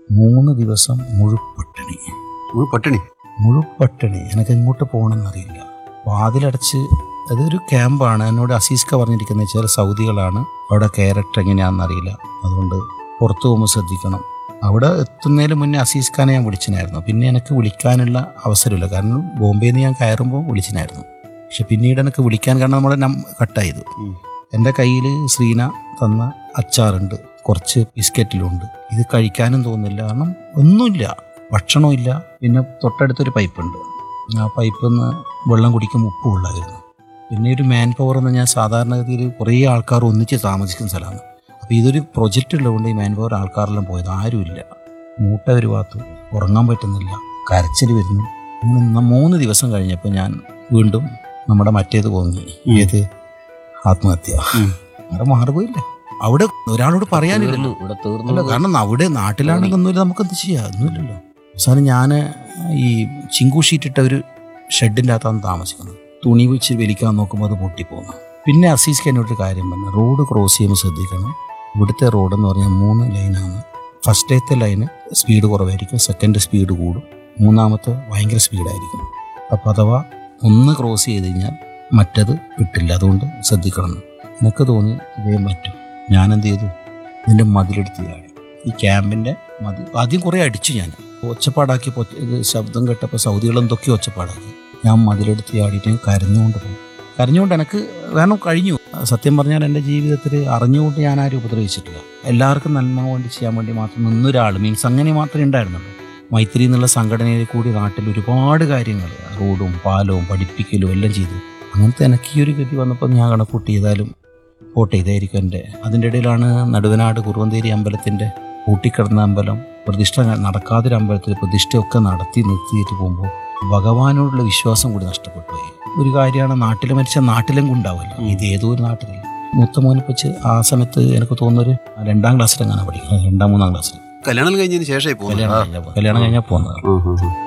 മൂന്ന് ദിവസം മുഴുപ്പട്ടിണി ഒരു പട്ടിണി മുഴുപ്പട്ടിണി എനിക്ക് എങ്ങോട്ട് പോകണമെന്നറിയില്ല വാതിലടച്ച് അതൊരു ക്യാമ്പാണ് എന്നോട് അസീസ്ക പറഞ്ഞിരിക്കുന്നത് വെച്ചാൽ സൗദികളാണ് അവിടെ ക്യാരക്ടർ എങ്ങനെയാണെന്നറിയില്ല അതുകൊണ്ട് പുറത്തു പോകുമ്പോൾ ശ്രദ്ധിക്കണം അവിടെ എത്തുന്നതിന് മുന്നേ അസീസ് ഖാനെ ഞാൻ വിളിച്ചിനായിരുന്നു പിന്നെ എനിക്ക് വിളിക്കാനുള്ള അവസരമില്ല കാരണം ബോംബെയിൽ നിന്ന് ഞാൻ കയറുമ്പോൾ വിളിച്ചിനായിരുന്നു പക്ഷെ പിന്നീട് എനിക്ക് വിളിക്കാൻ കാരണം നമ്മുടെ നം കട്ടായത് ഉം. എൻ്റെ കയ്യിൽ ശ്രീന തന്ന അച്ചാറുണ്ട് കുറച്ച് ബിസ്ക്കറ്റിലുണ്ട് ഇത് കഴിക്കാനും തോന്നുന്നില്ല കാരണം ഒന്നുമില്ല ഭക്ഷണമില്ല പിന്നെ തൊട്ടടുത്തൊരു പൈപ്പുണ്ട് ആ പൈപ്പിൽ നിന്ന് വെള്ളം കുടിക്കുമ്പോൾ ഉപ്പ് കൊള്ളായിരുന്നു പിന്നെ ഒരു മാൻ പവർ എന്ന് ഞാൻ സാധാരണഗതിയിൽ കുറേ ആൾക്കാർ ഒന്നിച്ച് താമസിക്കുന്ന സ്ഥലമാണ് അപ്പോൾ ഇതൊരു പ്രൊജക്റ്റ് ഉള്ളതുകൊണ്ട് ഈ മാൻ പവർ ആൾക്കാരെല്ലാം പോയത് ആരുമില്ല മൂട്ട ഒരു ഭാഗത്ത് ഉറങ്ങാൻ പറ്റുന്നില്ല കരച്ചിൽ വരുന്നു അങ്ങനെ ന- മൂന്ന് ദിവസം കഴിഞ്ഞപ്പോൾ ഞാൻ വീണ്ടും നമ്മുടെ മറ്റേത് പോന്നു ഏത് ആത്മഹത്യ ഉം. വേറെ മാർഗമില്ല അവിടെ ഒരാളോട് പറയാനില്ലല്ലോ തീർന്നു ഇവിടെ തീർന്നു അല്ല കാരണം അവിടെ നാട്ടിലാണെങ്കിൽ ഒന്നുമില്ല നമുക്ക് എന്ത് ചെയ്യാം ഒന്നുമില്ലല്ലോ അവസാനം ഞാൻ ഈ ചിങ്കു ഷീറ്റിട്ട ഒരു ഷെഡിൻ്റെ അകത്താണ് താമസിക്കുന്നത് തുണി വെച്ച് വലിക്കാൻ നോക്കുമ്പോൾ അത് പൊട്ടിപ്പോകുന്നു പിന്നെ അസീസ്ക്ക് എന്നോടൊരു കാര്യം പറഞ്ഞു റോഡ് ക്രോസ് ചെയ്യുമ്പോൾ ശ്രദ്ധിക്കണം ഇവിടുത്തെ റോഡ് എന്ന് പറഞ്ഞാൽ മൂന്ന് ലൈനാണ് ഫസ്റ്റത്തെ ലൈന് സ്പീഡ് കുറവായിരിക്കും സെക്കൻഡ് സ്പീഡ് കൂടും മൂന്നാമത്തെ ഭയങ്കര സ്പീഡായിരിക്കും അപ്പോൾ അഥവാ ഒന്ന് ക്രോസ് ചെയ്ത് കഴിഞ്ഞാൽ മറ്റത് കിട്ടില്ല അതുകൊണ്ട് ശ്രദ്ധിക്കണം എന്ന്. എനിക്ക് തോന്നി ഇതേ പറ്റും ഞാൻ എന്ത് ചെയ്തു ഇതിൻ്റെ മതിലെടുത്ത് ചാടി ഈ ക്യാമ്പിൻ്റെ മതിൽ ആദ്യം കുറേ അടിച്ചു ഞാൻ ഒച്ചപ്പാടാക്കി പൊ- ഇത് ശബ്ദം കേട്ടപ്പോൾ സൗദികൾ എന്തൊക്കെയോ ഒച്ചപ്പാടാക്കി ഞാൻ മതിലെടുത്ത് ചാടിയിട്ട് ഞാൻ കരഞ്ഞുകൊണ്ട് പോകും കരഞ്ഞുകൊണ്ട് എനിക്ക് കാരണം കഴിഞ്ഞു സത്യം പറഞ്ഞാൽ എൻ്റെ ജീവിതത്തിൽ അറിഞ്ഞുകൊണ്ട് ഞാൻ ആരും ഉപദ്രവിച്ചിട്ടില്ല എല്ലാവർക്കും നന്മ വേണ്ടി ചെയ്യാൻ വേണ്ടി മാത്രം നിന്നൊരാൾ മീൻസ് അങ്ങനെ മാത്രമേ ഉണ്ടായിരുന്നുള്ളൂ മൈത്രി എന്നുള്ള സംഘടനയിൽ കൂടി നാട്ടിൽ ഒരുപാട് കാര്യങ്ങൾ റോഡും പാലവും പഠിപ്പിക്കലും എല്ലാം ചെയ്തു അങ്ങനത്തെ എനിക്ക് ഈ ഒരു ഗതി വന്നപ്പോൾ ഞാൻ കണക്കൂട്ടി ചെയ്താലും പോട്ടെ ഇതായിരിക്കും എൻ്റെ അതിൻ്റെ ഇടയിലാണ് നടുവനാട് കുറുവന്തേരി അമ്പലത്തിൻ്റെ പൂട്ടിക്കിടന്ന അമ്പലം പ്രതിഷ്ഠ നടക്കാതൊരു അമ്പലത്തിൽ പ്രതിഷ്ഠയൊക്കെ നടത്തി നിർത്തിയിട്ട് പോകുമ്പോൾ ഭഗവാനോടുള്ള വിശ്വാസം കൂടി നഷ്ടപ്പെട്ടു പോയി ഒരു കാര്യമാണ് നാട്ടിൽ മരിച്ച നാട്ടിലും ഉണ്ടാവില്ല ഇത് ഏതോ ഒരു നാട്ടിലില്ല മൂത്ത മോനെ വെച്ച് ആ സമയത്ത് എനിക്ക് തോന്നുന്നൊരു രണ്ടാം ക്ലാസ്സിലെങ്ങനെ പഠിക്കുന്നത് രണ്ടാം മൂന്നാം ക്ലാസ്സിൽ കല്യാണം കഴിഞ്ഞതിന് ശേഷമായി പോകുന്നത് കല്യാണം കഴിഞ്ഞാൽ കല്യാണം കഴിഞ്ഞാൽ പോകുന്നത് ആ, ആ, ആ.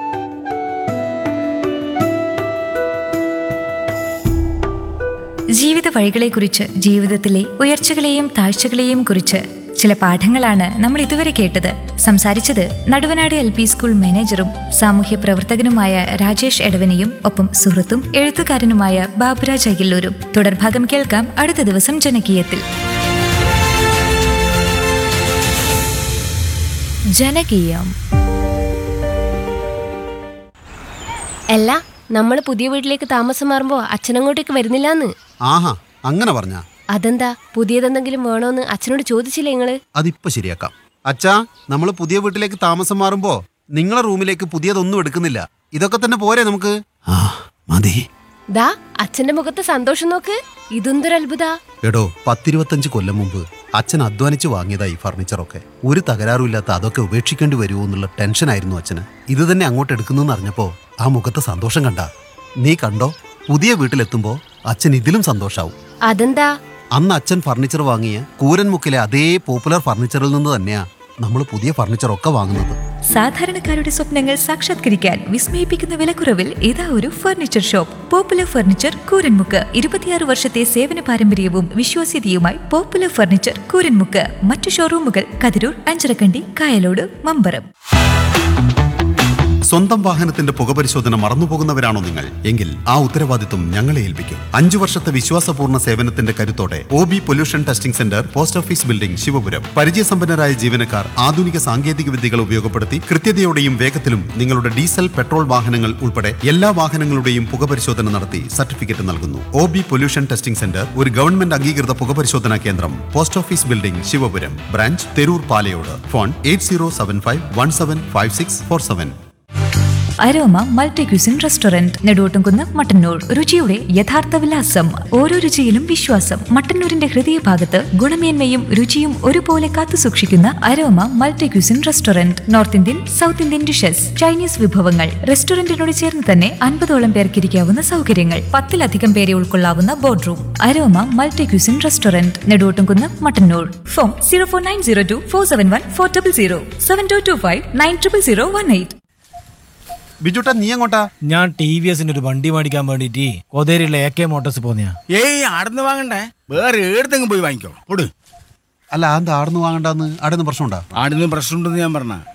ജീവിത വഴികളെക്കുറിച്ച് ജീവിതത്തിലെ ഉയർച്ചകളെയും താഴ്ചകളെയും കുറിച്ച് ചില പാഠങ്ങളാണ് നമ്മൾ ഇതുവരെ കേട്ടത് സംസാരിച്ചത് നടുവനാട് എൽ പി സ്കൂൾ മാനേജറും സാമൂഹ്യ പ്രവർത്തകനുമായ രാജേഷ് എടവനെയും ഒപ്പം സുഹൃത്തും എഴുത്തുകാരനുമായ ബാബുരാജ് അയ്യല്ലൂരും തുടർഭാഗം കേൾക്കാം അടുത്ത ദിവസം ജനകീയത്തിൽ ജനകീയം അല്ല നമ്മൾ പുതിയ വീട്ടിലേക്ക് താമസം മാറുമ്പോ അച്ഛനങ്ങോട്ടേക്ക് വരുന്നില്ലാന്ന് ആഹാ അങ്ങനെ പറഞ്ഞ അതെന്താ പുതിയതെന്തെങ്കിലും വേണോന്ന് അച്ഛനോട് ചോദിച്ചില്ലേ നിങ്ങള് അതിപ്പോ ശരിയാക്കാം അച്ഛാ നമ്മൾ പുതിയ വീട്ടിലേക്ക് താമസം മാറുമ്പോ നിങ്ങളെ റൂമിലേക്ക് പുതിയതൊന്നും എടുക്കുന്നില്ല ഇതൊക്കെ തന്നെ പോരെ നമുക്ക് ആ മതി ദാ അച്ഛന്റെ മുഖത്ത് സന്തോഷം നോക്ക് ഇതെന്തൊരു അത്ഭുത എടോ പത്തിരുപത്തഞ്ച് കൊല്ലം മുമ്പ് അച്ഛൻ അധ്വാനിച്ച് വാങ്ങിയതായി ഫർണിച്ചറൊക്കെ ഒരു തകരാറുമില്ലാത്ത അതൊക്കെ ഉപേക്ഷിക്കേണ്ടി വരുമോ എന്നുള്ള ടെൻഷനായിരുന്നു അച്ഛന് ഇത് തന്നെ അങ്ങോട്ട് എടുക്കുന്നെന്ന് അറിഞ്ഞപ്പോ ആ മുഖത്തെ സന്തോഷം കണ്ട നീ കണ്ടോ പുതിയ വീട്ടിലെത്തുമ്പോ അച്ഛൻ ഇതിലും സന്തോഷാവും അതെന്താ അന്ന് അച്ഛൻ ഫർണിച്ചർ വാങ്ങിയ കൂരൻമുക്കിലെ അതേ പോപ്പുലർ ഫർണിച്ചറിൽ നിന്ന് തന്നെയാ നമ്മൾ പുതിയ ഫർണിച്ചറൊക്കെ വാങ്ങുന്നത് സാധാരണക്കാരുടെ സ്വപ്നങ്ങൾ സാക്ഷാത്കരിക്കാൻ വിസ്മയിപ്പിക്കുന്ന വിലക്കുറവിൽ ഇതാ ഒരു furniture shop popular furniture Kooranmukku ഇരുപത്തിയാറ് വർഷത്തെ സേവന പാരമ്പര്യവും വിശ്വാസ്യതയുമായി പോപ്പുലർ ഫർണിച്ചർ കൂരൻമുക്ക് മറ്റു ഷോറൂമുകൾ കതിരൂർ അഞ്ചരക്കണ്ടി കായലോട് മമ്പറം സ്വന്തം വാഹനത്തിന്റെ പുകപരിശോധന മറന്നുപോകുന്നവരാണോ നിങ്ങൾ എങ്കിൽ ആ ഉത്തരവാദിത്വം ഞങ്ങളെ ഏൽപ്പിക്കും അഞ്ചു വർഷത്തെ വിശ്വാസപൂർണ്ണ സേവനത്തിന്റെ കരുത്തോടെ O B pollution testing centre post office building Sivapuram പരിചയസമ്പന്നരായ ജീവനക്കാർ ആധുനിക സാങ്കേതിക വിദ്യകൾ ഉപയോഗപ്പെടുത്തി കൃത്യതയോടെയും വേഗത്തിലും നിങ്ങളുടെ ഡീസൽ പെട്രോൾ വാഹനങ്ങൾ ഉൾപ്പെടെ എല്ലാ വാഹനങ്ങളുടെയും പുകപരിശോധന നടത്തി സർട്ടിഫിക്കറ്റ് നൽകുന്നു O B pollution testing centre ഒരു ഗവൺമെന്റ് അംഗീകൃത പുകപരിശോധനാ കേന്ദ്രം post office building Sivapuram branch Theroor Palayode phone eight zero seven five one seven five six four seven Aroma multi cuisine restaurant Neduvottumkunnu Mattannur രുചിയുടെ യഥാർത്ഥ വിലാസം ഓരോ രുചിയിലും വിശ്വാസം മട്ടന്നൂരിന്റെ ഹൃദയഭാഗത്ത് ഗുണമേന്മയും രുചിയും ഒരുപോലെ കാത്തുസൂക്ഷിക്കുന്ന Aroma multi cuisine restaurant north Indian south Indian dishes Chinese വിഭവങ്ങൾ റെസ്റ്റോറന്റിനോട് ചേർന്ന് തന്നെ അൻപതോളം പേർക്ക് ഇരിക്കാവുന്ന സൗകര്യങ്ങൾ പത്തിലധികം പേരെ ഉൾക്കൊള്ളാവുന്ന board room Aroma multi cuisine restaurant Neduvottumkunnu Mattannur phone zero four nine zero two four seven one four double zero seven two two five nine triple zero one eight ബിജുട്ടാ നീ എങ്ങോട്ടാ ഞാൻ ടി വി എസിന്റെ ഒരു വണ്ടി മേടിക്കാൻ വേണ്ടിട്ട് കൊതേരിയുള്ള എ കെ മോട്ടോഴ്സ് പോന്നെയാ ഏയ് ആടുന്ന് വാങ്ങണ്ടേ വേറെ ഏടത്തെങ്കിലും പോയി വാങ്ങിക്കോ പൊട് അല്ല എന്താ ആടുന്ന് വാങ്ങണ്ടെന്ന് ആടുന്ന് പ്രശ്നമുണ്ടാ ആടുന്ന് പ്രശ്നമുണ്ടെന്ന് ഞാൻ പറഞ്ഞ